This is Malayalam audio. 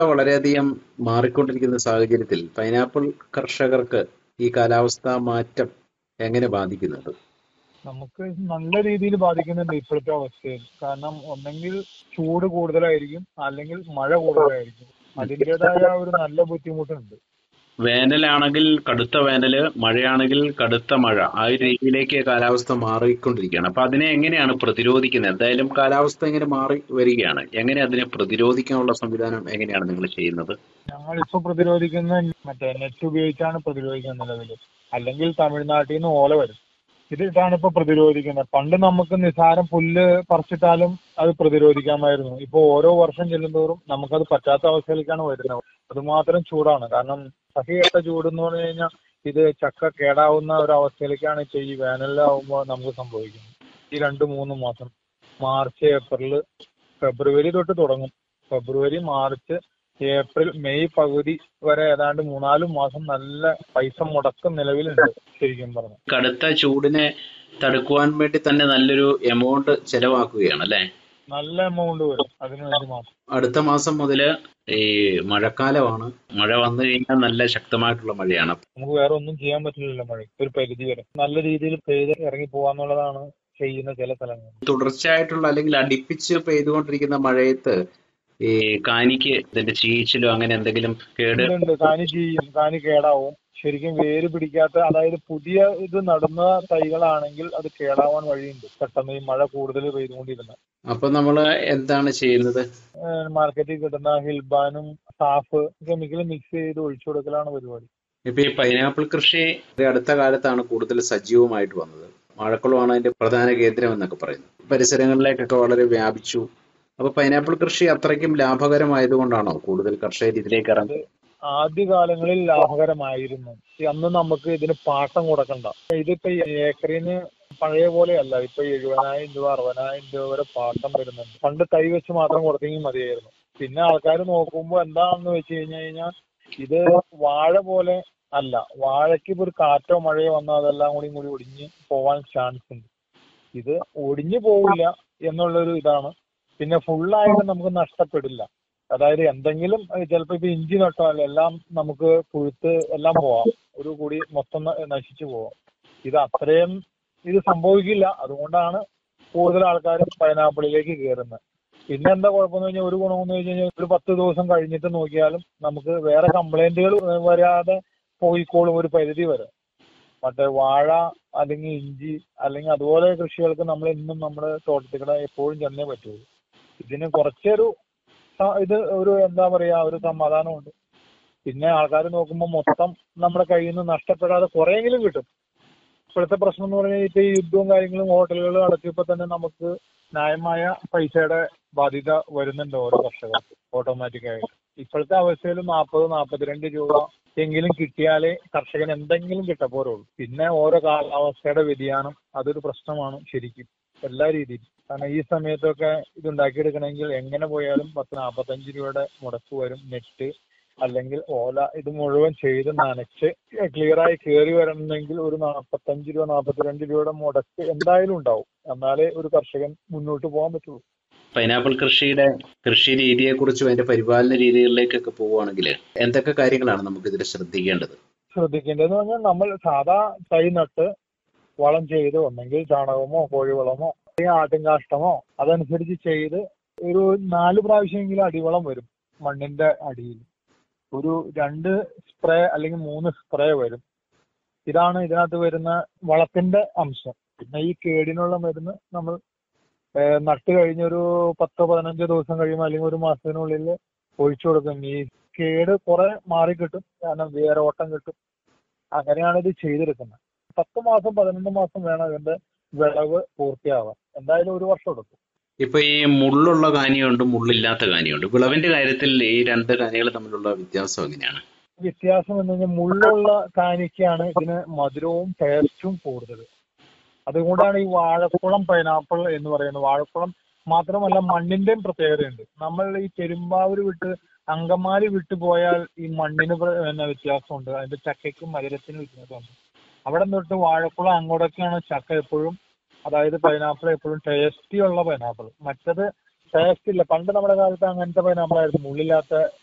വളരെയധികം മാറിക്കൊണ്ടിരിക്കുന്ന സാഹചര്യത്തിൽ പൈനാപ്പിൾ കർഷകർക്ക് ഈ കാലാവസ്ഥാ മാറ്റം എങ്ങനെ ബാധിക്കുന്നുണ്ട് നമുക്ക് നല്ല രീതിയിൽ ബാധിക്കുന്നുണ്ട് ഇപ്പോഴത്തെ അവസ്ഥയിൽ കാരണം ഒന്നെങ്കിൽ ചൂട് കൂടുതലായിരിക്കും അല്ലെങ്കിൽ മഴ കൂടുതലായിരിക്കും അതിൻ്റെതായ ഒരു നല്ല ബുദ്ധിമുട്ടുണ്ട് വേനലാണെങ്കിൽ കടുത്ത വേനല് മഴയാണെങ്കിൽ കടുത്ത മഴ ആ ഒരു രീതിയിലേക്ക് കാലാവസ്ഥ മാറിക്കൊണ്ടിരിക്കുകയാണ് അപ്പൊ അതിനെ എങ്ങനെയാണ് പ്രതിരോധിക്കുന്നത് എന്തായാലും കാലാവസ്ഥ ഇങ്ങനെ മാറി വരികയാണ് എങ്ങനെ അതിനെ പ്രതിരോധിക്കാനുള്ള സംവിധാനം എങ്ങനെയാണ് നിങ്ങൾ ചെയ്യുന്നത് ഞങ്ങൾ ഇപ്പൊ പ്രതിരോധിക്കുന്ന മറ്റേ നെറ്റ് ഉപയോഗിച്ചാണ് പ്രതിരോധിക്കുന്നത് നിലവിൽ അല്ലെങ്കിൽ തമിഴ്നാട്ടിൽ നിന്ന് ഓല വരും ഇതിട്ടാണ് ഇപ്പൊ പ്രതിരോധിക്കുന്നത് പണ്ട് നമുക്ക് നിസാരം പുല്ല് പറിച്ചിട്ടാലും അത് പ്രതിരോധിക്കാമായിരുന്നു ഇപ്പൊ ഓരോ വർഷം ചെല്ലുന്തോറും നമുക്കത് പറ്റാത്ത അവസ്ഥയിലേക്കാണ് വരുന്നത് അതുമാത്രം ചൂടാണ് കാരണം സഹികെട്ട ചൂട് എന്ന് പറഞ്ഞു കഴിഞ്ഞാൽ ഇത് ചക്ക കേടാവുന്ന ഒരു അവസ്ഥയിലേക്കാണ് ഇപ്പൊ ഈ വേനലിലാവുമ്പോൾ നമുക്ക് സംഭവിക്കുന്നത് ഈ രണ്ട് മൂന്ന് മാസം മാർച്ച് ഏപ്രിൽ ഫെബ്രുവരി തൊട്ട് തുടങ്ങും ഫെബ്രുവരി മാർച്ച് ഏപ്രിൽ മെയ് പകുതി വരെ ഏതാണ്ട് മൂന്നാല് മാസം നല്ല പൈസ മുടക്കം നിലവിലുണ്ട് ശരിക്കും പറഞ്ഞു കടുത്ത ചൂടിനെ തടുക്കുവാൻ വേണ്ടി തന്നെ നല്ലൊരു എമൗണ്ട് ചെലവാക്കുകയാണ് അല്ലെ നല്ല എമൗണ്ട് വരും അതിനു വേണ്ടി മാത്രം അടുത്ത മാസം മുതല് ഈ മഴക്കാലമാണ് മഴ വന്നു കഴിഞ്ഞാൽ നല്ല ശക്തമായിട്ടുള്ള മഴയാണ് നമുക്ക് വേറെ ഒന്നും ചെയ്യാൻ പറ്റില്ലല്ലോ മഴ ഒരു പരിധി വരെ നല്ല രീതിയിൽ പെയ്ത് ഇറങ്ങി പോവാന്നുള്ളതാണ് ചെയ്യുന്ന ചില സ്ഥലങ്ങൾ തുടർച്ചയായിട്ടുള്ള അല്ലെങ്കിൽ അടുപ്പിച്ച് പെയ്തുകൊണ്ടിരിക്കുന്ന മഴയത്ത് ഈ കാനിക്ക് ഇതിന്റെ ചീച്ചിലോ അങ്ങനെ എന്തെങ്കിലും കേട് ഉണ്ട് കാനി ചെയ്യും കാനി കേടാവും ശരിക്കും വേര് പിടിക്കാത്ത അതായത് പുതിയ ഇത് നടുന്ന തൈകളാണെങ്കിൽ അത് കേടാവാൻ വഴിയുണ്ട് പെട്ടെന്ന് ഈ മഴ കൂടുതൽ പെയ്തുകൊണ്ടിരുന്ന അപ്പൊ നമ്മള് എന്താണ് ചെയ്യുന്നത് മാർക്കറ്റിൽ കിട്ടുന്ന ഹിൽബാനും സാഫ് കെമിക്കൽ മിക്സ് ചെയ്ത് ഒഴിച്ചു കൊടുക്കലാണ് പരിപാടി ഇപ്പൊ ഈ പൈനാപ്പിൾ കൃഷി ഈ അടുത്ത കാലത്താണ് കൂടുതൽ സജീവമായിട്ട് വന്നത് മഴക്കുളമാണ് അതിന്റെ പ്രധാന കേന്ദ്രം എന്നൊക്കെ പറയുന്നു പരിസരങ്ങളിലേക്കൊക്കെ വളരെ വ്യാപിച്ചു അപ്പൊ പൈനാപ്പിൾ കൃഷി അത്രയ്ക്കും ലാഭകരമായതുകൊണ്ടാണോ കൂടുതൽ കർഷകർ ഇതിലേക്ക് ഇറങ്ങുന്നത് ആദ്യകാലങ്ങളിൽ ലാഭകരമായിരുന്നു ഈ അന്ന് നമുക്ക് ഇതിന് പാട്ടം കൊടുക്കണ്ട ഇതിപ്പോ ഈ ഏക്കറിന് പഴയ പോലെയല്ല ഇപ്പൊ എഴുപതിനായിരം രൂപ അറുപതിനായിരം രൂപ വരെ പാട്ടം വരുന്നുണ്ട് പണ്ട് തൈ വെച്ച് മാത്രം കൊടുത്തെങ്കിൽ മതിയായിരുന്നു പിന്നെ ആൾക്കാർ നോക്കുമ്പോൾ എന്താണെന്ന് വെച്ച് കഴിഞ്ഞു കഴിഞ്ഞാൽ ഇത് വാഴ പോലെ അല്ല വാഴയ്ക്ക് ഇപ്പൊ ഒരു കാറ്റോ മഴയോ വന്നാൽ അതെല്ലാം കൂടി കൂടി ഒടിഞ്ഞ് പോവാൻ ചാൻസ് ഉണ്ട് ഇത് ഒടിഞ്ഞു പോവില്ല എന്നുള്ളൊരു ഇതാണ് പിന്നെ ഫുള്ളായിട്ട് നമുക്ക് നഷ്ടപ്പെടില്ല അതായത് എന്തെങ്കിലും ചിലപ്പോ ഇപ്പൊ ഇഞ്ചി നട്ടാൽ എല്ലാം നമുക്ക് പുഴുത്ത് എല്ലാം പോവാം ഒരു കൂടി മൊത്തം ന- നശിച്ചു പോവാം ഇത് അത്രയും ഇത് സംഭവിക്കില്ല അതുകൊണ്ടാണ് കൂടുതൽ ആൾക്കാരും പൈനാപ്പിളിലേക്ക് കയറുന്നത് പിന്നെ എന്താ കുഴപ്പമെന്ന് കഴിഞ്ഞാൽ ഒരു ഗുണമെന്ന് വെച്ച് കഴിഞ്ഞാൽ ഒരു പത്ത് ദിവസം കഴിഞ്ഞിട്ട് നോക്കിയാലും നമുക്ക് വേറെ കംപ്ലൈന്റുകൾ വരാതെ പോയിക്കോളും ഒരു പരിധി വരെ മറ്റേ വാഴ അല്ലെങ്കിൽ ഇഞ്ചി അല്ലെങ്കിൽ അതുപോലെ കൃഷികൾക്ക് നമ്മൾ ഇന്നും നമ്മുടെ തോട്ടത്തിൽ കൂടെ എപ്പോഴും ചെന്നേ പറ്റുള്ളൂ ഇതിന് കുറച്ചൊരു സ- ഇത് ഒരു എന്താ പറയാ ഒരു സമാധാനമുണ്ട് പിന്നെ ആൾക്കാർ നോക്കുമ്പോൾ മൊത്തം നമ്മുടെ കയ്യിൽ നിന്ന് നഷ്ടപ്പെടാതെ കുറെയെങ്കിലും കിട്ടും ഇപ്പോഴത്തെ പ്രശ്നം എന്ന് പറഞ്ഞാൽ ഇപ്പൊ ഈ യുദ്ധവും കാര്യങ്ങളും ഹോട്ടലുകളും അടച്ചപ്പോ തന്നെ നമുക്ക് ന്യായമായ പൈസയുടെ ബാധ്യത വരുന്നുണ്ട് ഓരോ കർഷകർക്ക് ഓട്ടോമാറ്റിക് ആയിട്ട് ഇപ്പോഴത്തെ അവസ്ഥയിൽ നാൽപ്പത് നാൽപ്പത്തിരണ്ട് രൂപ എങ്കിലും കിട്ടിയാലേ കർഷകൻ എന്തെങ്കിലും കിട്ടപ്പോരുള്ളൂ പിന്നെ ഓരോ കാലാവസ്ഥയുടെ വ്യതിയാനം അതൊരു പ്രശ്നമാണ് ശരിക്കും എല്ലാ രീതിയിലും കാരണം ഈ സമയത്തൊക്കെ ഇത് ഉണ്ടാക്കിയെടുക്കണമെങ്കിൽ എങ്ങനെ പോയാലും പത്ത് നാൽപ്പത്തഞ്ച് രൂപയുടെ മുടക്ക് വരും നെറ്റ് അല്ലെങ്കിൽ ഓല ഇത് മുഴുവൻ ചെയ്ത് നനച്ച് ക്ലിയർ ആയി കയറി വരണമെങ്കിൽ ഒരു നാൽപ്പത്തഞ്ച് രൂപ നാൽപ്പത്തിരണ്ട് രൂപയുടെ മുടക്ക് എന്തായാലും ഉണ്ടാവും എന്നാലേ ഒരു കർഷകൻ മുന്നോട്ട് പോകാൻ പറ്റുള്ളൂ പൈനാപ്പിൾ കൃഷിയുടെ കൃഷി രീതിയെക്കുറിച്ചും അതിന്റെ പരിപാലന രീതികളിലേക്കൊക്കെ പോവുകയാണെങ്കിൽ എന്തൊക്കെ കാര്യങ്ങളാണ് നമുക്ക് ഇതിൽ ശ്രദ്ധിക്കേണ്ടത് ശ്രദ്ധിക്കേണ്ടതെന്ന് പറഞ്ഞാൽ നമ്മൾ സാധാ തൈ നട്ട് വളം ചെയ്ത് ഒന്നെങ്കിൽ ചാണകമോ കോഴിവളമോ അല്ലെങ്കിൽ ആട്ടിൻകാഷ്ടമോ അതനുസരിച്ച് ചെയ്ത് ഒരു നാല് പ്രാവശ്യമെങ്കിലും അടിവളം വരും മണ്ണിന്റെ അടിയിൽ ഒരു രണ്ട് സ്പ്രേ അല്ലെങ്കിൽ മൂന്ന് സ്പ്രേ വരും ഇതാണ് ഇതിനകത്ത് വരുന്ന വളത്തിന്റെ അംശം പിന്നെ ഈ കേടിനുള്ള മരുന്ന് നമ്മൾ ഏഹ് നട്ട് കഴിഞ്ഞൊരു പത്തോ പതിനഞ്ചോ ദിവസം കഴിയുമ്പോൾ അല്ലെങ്കിൽ ഒരു മാസത്തിനുള്ളിൽ ഒഴിച്ചു കൊടുക്കും ഈ കേട് കുറെ മാറിക്കിട്ടും കാരണം വേരോട്ടം കിട്ടും അങ്ങനെയാണ് ഇത് ചെയ്തെടുക്കുന്നത് പത്ത് മാസം പതിനൊന്ന് മാസം വേണം ഇതിന്റെ വിളവ് പൂർത്തിയാവാൻ എന്തായാലും ഒരു വർഷം എടുക്കും ഇപ്പൊ ഈ മുള്ളുള്ള കാനിയുണ്ട് മുള്ളില്ലാത്ത കാനിയുണ്ട് വിളവിന്റെ കാര്യത്തിൽ ഈ രണ്ട് കാനികൾ തമ്മിലുള്ള വ്യത്യാസം എങ്ങനെയാണ് വ്യത്യാസം എന്ന് പറഞ്ഞാൽ മുള്ളുള്ള കാനിക്കാണ് ഇതിന് മധുരവും ടേസ്റ്റും കൂടുതൽ അതുകൊണ്ടാണ് ഈ വാഴക്കുളം പൈനാപ്പിൾ എന്ന് പറയുന്നത് വാഴക്കുളം മാത്രമല്ല മണ്ണിന്റെയും പ്രത്യേകതയുണ്ട് നമ്മൾ ഈ പെരുമ്പാവൂര് വിട്ട് അങ്കമാലി വിട്ടു പോയാൽ ഈ മണ്ണിന് പ്ര- പിന്നെ വ്യത്യാസമുണ്ട് അതിന്റെ ചക്കയ്ക്കും മധുരത്തിനും വ്യത്യാസമുണ്ട് അവിടെ തൊട്ട് വാഴക്കുളം അങ്ങോട്ടൊക്കെയാണ് ചക്ക എപ്പോഴും അതായത് പൈനാപ്പിൾ എപ്പോഴും ടേസ്റ്റി ഉള്ള പൈനാപ്പിൾ മറ്റത് ടേസ്റ്റ് ഇല്ല പണ്ട് നമ്മുടെ കാലത്ത് അങ്ങനത്തെ പൈനാപ്പിൾ ആയിരുന്നു മുള്ളില്ലാത്ത